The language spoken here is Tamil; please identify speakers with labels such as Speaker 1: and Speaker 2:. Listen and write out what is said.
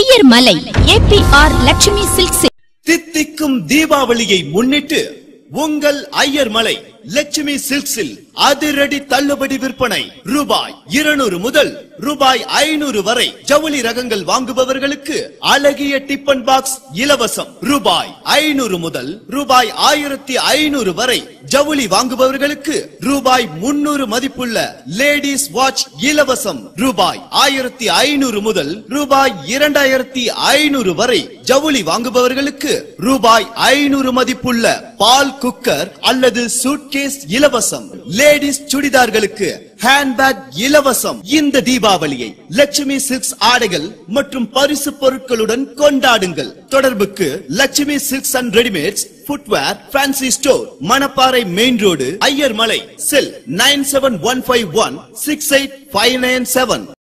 Speaker 1: ஐயர் மலை ஏபிஆர் லட்சுமி சில்க்ஸ்
Speaker 2: தித்திக்கும் தீபாவளியை முன்னிட்டு உங்கள் ஐயர் மலை லட்சுமி சில்க்ஸில் அதிரடி தள்ளுபடி விற்பனை ரூபாய் இருநூறு முதல் ரூபாய் ஐநூறு வரை ஜவுளி ரகங்கள் வாங்குபவர்களுக்கு அழகிய டிப்பன் பாக்ஸ் இலவசம் ரூபாய் ஐநூறு முதல் ரூபாய் ஆயிரத்தி ஐநூறு வரை ஜவுளி வாங்குபவர்களுக்கு ரூபாய் முன்னூறு மதிப்புள்ள லேடிஸ் வாட்ச் இலவசம் ரூபாய் ஆயிரத்தி ஐநூறு முதல் ரூபாய் இரண்டாயிரத்தி ஐநூறு வரை ஜவுளி வாங்குபவர்களுக்கு ரூபாய் ஐநூறு மதிப்புள்ள பால் குக்கர் அல்லது சூட்கேஸ் இலவசம் லேடிஸ் சுடிதார்களுக்கு ஹேண்ட்பேக் இலவசம் இந்த தீபாவளியை லட்சுமி சில்க்ஸ் ஆடைகள் மற்றும் பரிசு பொருட்களுடன் கொண்டாடுங்கள் தொடர்புக்கு Lakshmi silks and readymades footwear fancy store Manapparai main road Ayyar Malai cell nine seven one five one six eight five nine seven